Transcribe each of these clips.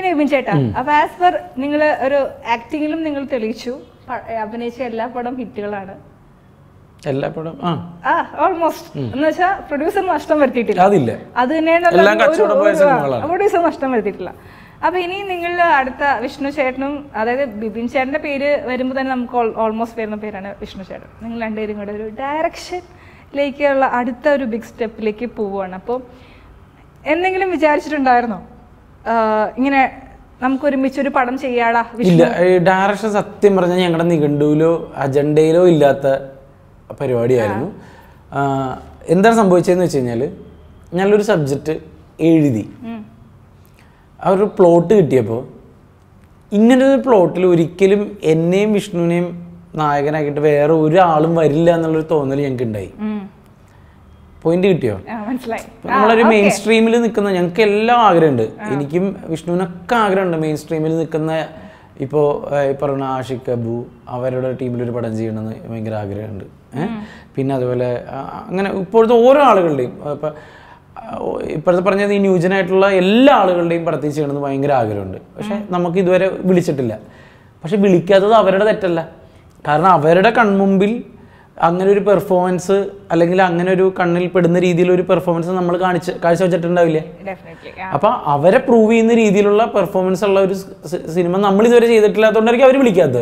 പിന്നെ വിപിൻ ചേട്ടാ അപ്പൊ ആസ് പെർ നിങ്ങൾ ഒരു ആക്ടിങ്ങിലും നിങ്ങൾ തെളിയിച്ചു പ- അഭിനയിച്ച എല്ലാ പടം ഹിറ്റുകളാണ് എല്ലാ പടം ആ ആ ഓൾമോസ്റ്റ് എന്ന് വെച്ചാൽ പ്രൊഡ്യൂസർ നഷ്ടം വരുത്തിയിട്ടില്ല അതില്ല അത് തന്നെയാണ് എല്ലാം കച്ചവടം പോയ സിനിമകളാണ്. പ്രൊഡ്യൂസർ നഷ്ടം വരുത്തിയിട്ടില്ല അപ്പൊ ഇനി നിങ്ങൾ അടുത്ത വിഷ്ണു ചേട്ടനും അതായത് ബിപിൻ ചേട്ടന്റെ പേര് വരുമ്പോൾ തന്നെ നമുക്ക് ഓൾമോസ്റ്റ് വരുന്ന പേരാണ് വിഷ്ണു ചേട്ടൻ നിങ്ങൾ രണ്ടുപേരും കൂടെ ഒരു ഡയറക്ഷനിലേക്കുള്ള അടുത്ത ഒരു ബിഗ് സ്റ്റെപ്പിലേക്ക് പോവുകയാണ് അപ്പോൾ എന്തെങ്കിലും വിചാരിച്ചിട്ടുണ്ടായിരുന്നോ ആഹ് ഇങ്ങനെ നമുക്ക് ഒരുമിച്ച് ഒരു പടം ചെയ്യാടാ ഇല്ല ഡയറക്ഷൻ സത്യം പറഞ്ഞാൽ ഞങ്ങളുടെ നിഘണ്ടുവിലോ അജണ്ടയിലോ ഇല്ലാത്ത പരിപാടിയായിരുന്നു ആ, എന്താണ് സംഭവിച്ചതെന്ന് വെച്ച് കഴിഞ്ഞാൽ ഞാനൊരു സബ്ജക്റ്റ് എഴുതി ഉം. ആ ഒരു പ്ലോട്ട് കിട്ടിയപ്പോൾ ഇങ്ങനൊരു പ്ലോട്ടിൽ ഒരിക്കലും എന്നെയും വിഷ്ണുവിനെയും നായകനാക്കിയിട്ട് വേറെ ഒരാളും വരില്ല എന്നുള്ളൊരു തോന്നൽ ഞങ്ങൾക്ക് ഉണ്ടായി ഉം. പോയിന്റ് കിട്ടിയോ ആ, മനസ്സിലായി ഇപ്പൊ നമ്മളൊരു മെയിൻ സ്ട്രീമിൽ നിൽക്കുന്ന ഞങ്ങൾക്ക് എല്ലാം ആഗ്രഹമുണ്ട് എനിക്കും വിഷ്ണുവിനൊക്കെ ആഗ്രഹമുണ്ട് മെയിൻ സ്ട്രീമിൽ നിൽക്കുന്ന ഇപ്പോൾ ഈ പറഞ്ഞ ആഷിഖ് അബു അവരുടെ ടീമിൽ ഒരു പടം ചെയ്യണമെന്ന് ഭയങ്കര ആഗ്രഹമുണ്ട് ഏഹ് പിന്നെ അതുപോലെ ആ, അങ്ങനെ ഇപ്പോഴത്തെ ഓരോ ആളുകളുടെയും ഇപ്പം ഇപ്പോഴത്തെ പറഞ്ഞത് ഈ ന്യൂജനായിട്ടുള്ള എല്ലാ ആളുകളുടെയും പടത്തിൽ ചെയ്യണമെന്ന് ഭയങ്കര ആഗ്രഹമുണ്ട് പക്ഷെ നമുക്ക് ഇതുവരെ വിളിച്ചിട്ടില്ല പക്ഷെ വിളിക്കാത്തത് അവരുടെ തെറ്റല്ല കാരണം അവരുടെ കൺമുമ്പിൽ അങ്ങനെ ഒരു പെർഫോമൻസ് അല്ലെങ്കിൽ അങ്ങനെ ഒരു കണ്ണിൽ പെടുന്ന രീതിയിൽ ഒരു പെർഫോമൻസ് നമ്മൾ കാണിച്ച് കാഴ്ച വെച്ചിട്ടുണ്ടാവില്ലേ ഡെഫിനറ്റ്ലി അപ്പൊ അവരെ പ്രൂവ് ചെയ്യുന്ന രീതിയിലുള്ള പെർഫോമൻസ് ഉള്ള ഒരു സ് സിനിമ നമ്മൾ ഇതുവരെ ചെയ്തിട്ടില്ലാത്തതുകൊണ്ടായിരിക്കും അവർ വിളിക്കാത്തത്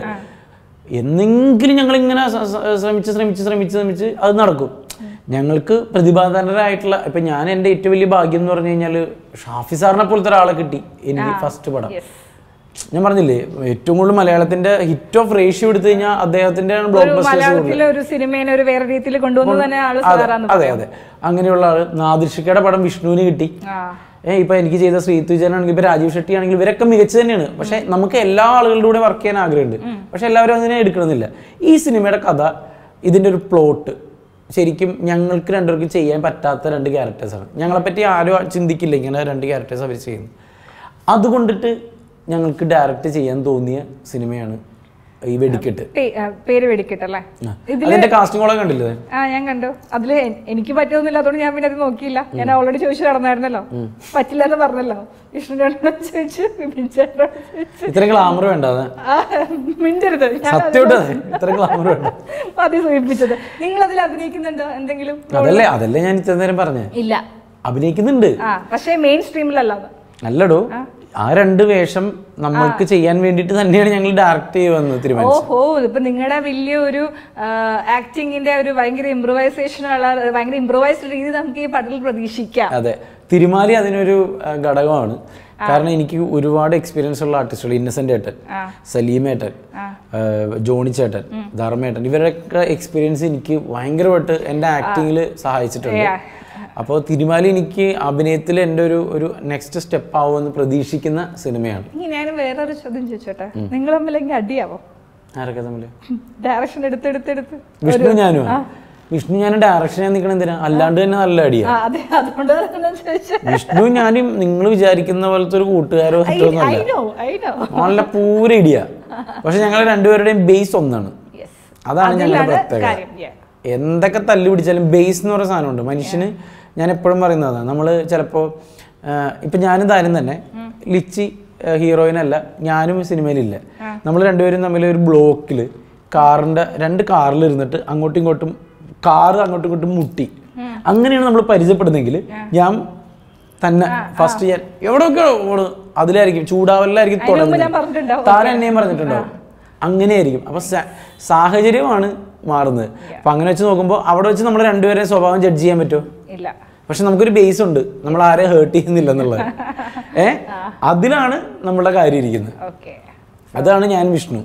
എന്നെങ്കിലും ഞങ്ങൾ ഇങ്ങനെ ശ്രമിച്ച് ശ്രമിച്ച് ശ്രമിച്ച് ശ്രമിച്ച് അത് നടക്കും ഞങ്ങൾക്ക് പ്രതിഭാധനരായിട്ടുള്ള ഇപ്പൊ ഞാൻ എൻ്റെ ഏറ്റവും വലിയ ഭാഗ്യം എന്ന് പറഞ്ഞു കഴിഞ്ഞാൽ ഷാഫി സാറിനെ പോലത്തെ ഒരാളെ കിട്ടി എനിക്ക് ഫസ്റ്റ് പടം യെസ് ഞാൻ പറഞ്ഞില്ലേ ഏറ്റവും കൂടുതൽ മലയാളത്തിന്റെ ഹിറ്റ് ഓഫ് റേഷ്യോ എടുത്തു കഴിഞ്ഞാൽ അദ്ദേഹത്തിന്റെ ബ്ലോക്ക് ബസ്റ്റേഴ്സ് മലയാളത്തിലെ ഒരു സിനിമയെ ഒരു വേറെ രീതിയിൽ കൊണ്ടുവന്നു തന്നെ ആള് സാറാന്ന് അതെ അതെ അങ്ങനെയുള്ള ആള് നാദിർഷിക്കയുടെ പടം വിഷ്ണുവിന് കിട്ടി ആ ഏഹ് ഇപ്പൊ എനിക്ക് ചെയ്ത ശ്രീതു ആണെങ്കിൽ ഇപ്പൊ രാജീവ് ഷെട്ടി ആണെങ്കിൽ ഇവരൊക്കെ മികച്ചു തന്നെയാണ് പക്ഷെ നമുക്ക് എല്ലാ ആളുകളുടെ കൂടെ വർക്ക് ചെയ്യാൻ ആഗ്രഹമുണ്ട് പക്ഷെ എല്ലാവരും അതിനെ എടുക്കണമെന്നില്ല ഈ സിനിമയുടെ കഥ ഇതിന്റെ ഒരു പ്ലോട്ട് ശരിക്കും ഞങ്ങൾക്ക് രണ്ടുപേർക്കും ചെയ്യാൻ പറ്റാത്ത രണ്ട് ക്യാരക്ടേഴ്സാണ് ഞങ്ങളെപ്പറ്റി ആരും ചിന്തിക്കില്ല ഇങ്ങനെ രണ്ട് ക്യാരക്ടേഴ്സ് അവർ ചെയ്യുന്നു അതുകൊണ്ടിട്ട് ഞങ്ങൾക്ക് ഡയറക്റ്റ് ചെയ്യാൻ തോന്നിയ സിനിമയാണ് ഈ വെടിക്കെട്ട് പേ- ആ, പേര് വെടിക്കട്ടല്ലേ ആ. അതിന്റെ കാസ്റ്റിംഗോളെ കണ്ടില്ലേ ആ ഞാൻ കണ്ടു അതില് എൻ- എനിക്ക് പറ്റുന്നില്ല അതുകൊണ്ട് ഞാൻ പിന്നെ അത് നോക്കിയില്ല ഞാൻ ഓൾറെഡി ചോദിച്ചു നടന്നായിരുന്നല്ലോ പറ്റില്ല എന്ന് പറഞ്ഞല്ലോ വിഷ്ണുനോട് ചോദിച്ചു വിപിൻ ചേട്ടനോട് ചോദിച്ചു ഇത്രയും ഗ്ലാമർ വേണ്ട അതെ ആ, മിണ്ടരുത് ഞാൻ സത്യമായിട്ട് അതെ ഇത്രയും ഗ്ലാമർ വേണ്ട മതി സൂചിപ്പിച്ചത് നിങ്ങൾ അതിൽ അഭിനയിക്കുന്നുണ്ടോ എന്തെങ്കിലും അതല്ലേ അതല്ലേ ഞാൻ ഇത്ര നേരം പറഞ്ഞേ ഇല്ല അഭിനയിക്കുന്നുണ്ട് ആ പക്ഷേ മെയിൻ സ്ട്രീമിലല്ല അത് അല്ലടോ ആ രണ്ട് വേഷം നമ്മൾക്ക് ചെയ്യാൻ വേണ്ടിയിട്ട് തന്നെയാണ് ഞങ്ങൾ ഡയറക്റ്റ് ചെയ്യുമെന്ന് തീരുമാനിച്ചത് ഓഹോ ഇപ്പൊ നിങ്ങളുടെ വലിയ ഒരു ആക്ടിങ്ങിന്റെ ഒരു ഭയങ്കര ഇംപ്രൂവൈസേഷൻ ഉള്ള ഭയങ്കര ഇംപ്രൂവൈസ്ഡ് രീതി നമുക്ക് ഈ പടത്തിൽ പ്രതീക്ഷിക്കാം അതെ തിരുമാലി അതിനൊരു ആ, ഘടകമാണ് കാരണം എനിക്ക് ഒരുപാട് എക്സ്പീരിയൻസ് ഉള്ള ആർട്ടിസ്റ്റുകൾ ഇന്നസെന്റ് ഏട്ടൻ സലീം ഏട്ടൻ ആ, ജോണി ചേട്ടൻ ധർമ്മേട്ടൻ ഇവരുടെയൊക്കെ എക്സ്പീരിയൻസ് എനിക്ക് ഭയങ്കരമായിട്ട് എൻ്റെ ആക്ടിങ്ങിൽ സഹായിച്ചിട്ടുണ്ട് അപ്പോൾ തിരുമാലി എനിക്ക് അഭിനയത്തിൽ എൻ്റെ ഒരു ഒരു നെക്സ്റ്റ് സ്റ്റെപ്പ് ആവുമെന്ന് പ്രതീക്ഷിക്കുന്ന സിനിമയാണ് ഇനി ഞാൻ വേറൊരു ചോദ്യം ചോദിച്ചോട്ടെ നിങ്ങൾ തമ്മിലെങ്കിൽ അടിയാവോ ആരൊക്കെ തമ്മിൽ ഡയറക്ഷൻ എടുത്തെടുത്തെടുത്ത് വിഷ്ണു ഞാനും വിഷ്ണു ഞാനും ഡയറക്ഷൻ ഞാൻ നിൽക്കണം എന്തിനാ അല്ലാണ്ട് തന്നെ നല്ല അടിയാ ആ അതെ അതുകൊണ്ട് ഞാൻ ചോദിച്ചത് വിഷ്ണു ഞാനും നിങ്ങൾ വിചാരിക്കുന്ന പോലത്തെ ഒരു കൂട്ടുകാരോ ഐ മറ്റൊന്നുമല്ല നോ ഐ നോ നല്ല പൂര ഇടിയാ പക്ഷെ ഞങ്ങൾ രണ്ടുപേരുടെയും ബേസ് ഒന്നാണ് യെസ് അതാണ് ഞങ്ങളുടെ അതിലാണ് പ്രത്യേകത കാര്യം yeah. എന്തൊക്കെ തല്ലു പിടിച്ചാലും ബേസ് എന്ന് പറയുന്ന സാധനമുണ്ട് മനുഷ്യന് ഞാൻ എപ്പോഴും പറയുന്നതാണ് നമ്മൾ ചിലപ്പോൾ ഇപ്പം ഞാനും താനും തന്നെ ലിച്ചി ഹീറോയിൻ അല്ല ഞാനും സിനിമയിലില്ല നമ്മൾ രണ്ടുപേരും തമ്മിൽ ഒരു ബ്ലോക്കിൽ കാറിൻ്റെ രണ്ട് കാറിൽ ഇരുന്നിട്ട് അങ്ങോട്ടും ഇങ്ങോട്ടും കാറ് അങ്ങോട്ടും ഇങ്ങോട്ടും മുട്ടി അങ്ങനെയാണ് നമ്മൾ പരിചയപ്പെടുന്നെങ്കിൽ ഞാൻ തന്നെ ഫസ്റ്റ് ഞാൻ എവിടെയൊക്കെ ഓടും അതിലായിരിക്കും ചൂടാവലായിരിക്കും മുമ്പ് ഞാൻ തുടങ്ങുന്നത് പറഞ്ഞിട്ടുണ്ടാവും താൻ എന്നെയും പറഞ്ഞിട്ടുണ്ടാവും അങ്ങനെയായിരിക്കും അപ്പൊ സ- സാഹചര്യമാണ് മാറുന്നത് അപ്പൊ അങ്ങനെ വെച്ച് നോക്കുമ്പോൾ അവിടെ വെച്ച് നമ്മൾ രണ്ടുപേരെയും സ്വഭാവം ജഡ്ജ് ചെയ്യാൻ പറ്റുമോ ഇല്ല പക്ഷെ നമുക്കൊരു ബേസ് ഉണ്ട് നമ്മൾ ആരെയും ഹേർട്ട് ചെയ്യുന്നില്ല എന്നുള്ളത് ഏ അതിലാണ് നമ്മളുടെ കാര്യം ഇരിക്കുന്നത് ഓക്കെ അതാണ് ഞാൻ വിഷ്ണു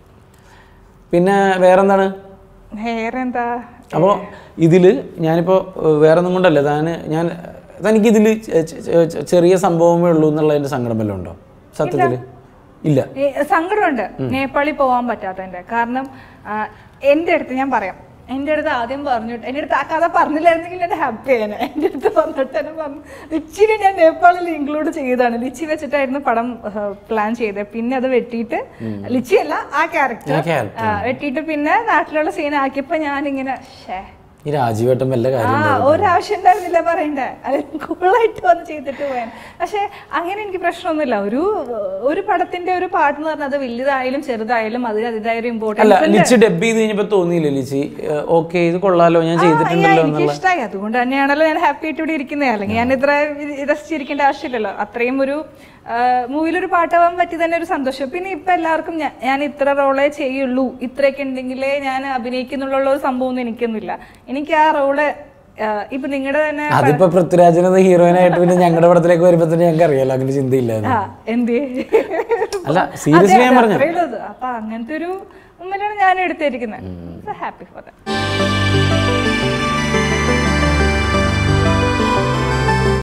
പിന്നെ വേറെന്താണ് വേറെ എന്താ അപ്പോൾ ഇതിൽ ഞാനിപ്പോൾ വേറെ ഒന്നും കൊണ്ടല്ല താൻ ഞാൻ തനിക്കിതിൽ ചെറിയ സംഭവമേ ഉള്ളൂ എന്നുള്ളതിൻ്റെ സങ്കടം വല്ലതും ഉണ്ടോ സത്യത്തിൽ ഇല്ല ഏ, സങ്കടമുണ്ട് നേപ്പാളിൽ പോകാൻ പറ്റാത്തതിന്റെ കാരണം ആ, എൻ്റെ അടുത്ത് ഞാൻ പറയാം എൻ്റെ അടുത്ത് ആദ്യം പറഞ്ഞിട്ട് എൻ്റെ അടുത്ത് ആ കഥ പറഞ്ഞില്ലായിരുന്നെങ്കിൽ ഞാൻ ഹാപ്പി ആയേനെ എൻ്റെ അടുത്ത് വന്നിട്ട് എന്നെ പറഞ്ഞു ലിച്ചിനെ ഞാൻ നേപ്പാളിൽ ഇൻക്ലൂഡ് ചെയ്തതാണ് ലിച്ചി വെച്ചിട്ടായിരുന്നു പടം പ്ലാൻ ചെയ്തത് പിന്നെ അത് വെട്ടിയിട്ട് ലിച്ചി അല്ല ആ ക്യാരക്ടർ ആ character. വെട്ടിയിട്ട് പിന്നെ നാട്ടിലുള്ള സീൻ ആക്കിയപ്പോൾ ഞാനിങ്ങനെ ഷേ ഈ രാജീവേട്ടൻ വല്ല ആ കാര്യം ഒരാവശ്യം ഉണ്ടായിരുന്നില്ല പറയണ്ടേ അത് കൂളായിട്ട് വന്ന് ചെയ്തിട്ട് പോയാൻ പക്ഷെ അങ്ങനെ എനിക്ക് പ്രശ്നമൊന്നുമില്ല ഒരു ഒരു പടത്തിന്റെ ഒരു പാട്ട് എന്ന് പറഞ്ഞാൽ അത് വലുതായാലും ചെറുതായാലും അതിന് അതിൻ്റെതായ ഒരു അല്ല ഇമ്പോർട്ടൻസ് ലിച്ചി ഡബ് ചെയ്ത് കഴിഞ്ഞപ്പോ തോന്നിയില്ലേ ലിച്ചി ഓക്കെ ഇത് കൊള്ളാലോ ഞാൻ ചെയ്തിട്ടുണ്ടല്ലോ എനിക്ക് ഇഷ്ടമായി അതുകൊണ്ട് തന്നെയാണല്ലോ ഞാൻ ഹാപ്പി ആയിട്ട് ഇവിടെ ഇരിക്കുന്നത് അല്ലെങ്കിൽ ഞാൻ ഇത്ര രസിച്ചിരിക്കേണ്ട ആവശ്യമില്ലല്ലോ അത്രയും ഒരു മൂവിലൊരു പാട്ടാവാൻ പറ്റി തന്നെ ഒരു സന്തോഷം പിന്നെ ഇപ്പൊ എല്ലാവർക്കും ഞാൻ ഞാൻ ഇത്ര റോളേ ചെയ്യുള്ളൂ ഇത്രയൊക്കെ ഉണ്ടെങ്കിലേ ഞാൻ അഭിനയിക്കുന്നുള്ള ഒരു സംഭവം ഒന്നും എനിക്കൊന്നുമില്ല എനിക്ക് ആ റോള് ഇപ്പൊ നിങ്ങളുടെ തന്നെ അതിപ്പോ പൃഥ്വിരാജനെന്ന ഹീറോയിനായിട്ട് പിന്നെ ഞങ്ങളുടെ പടത്തിലേക്ക് വരുമ്പോ തന്നെ ഞങ്ങൾക്ക് അറിയാലോ അങ്ങനെ ചിന്തയില്ലായിരുന്നു ആ എന്ത് അല്ല സീരിയസ്ലി ഞാൻ പറഞ്ഞു അപ്പൊ അങ്ങനത്തെ ഒരു മുമ്പിലാണ് ഞാൻ എടുത്തിരിക്കുന്നത് ഹാപ്പി ഫോർ ദാറ്റ്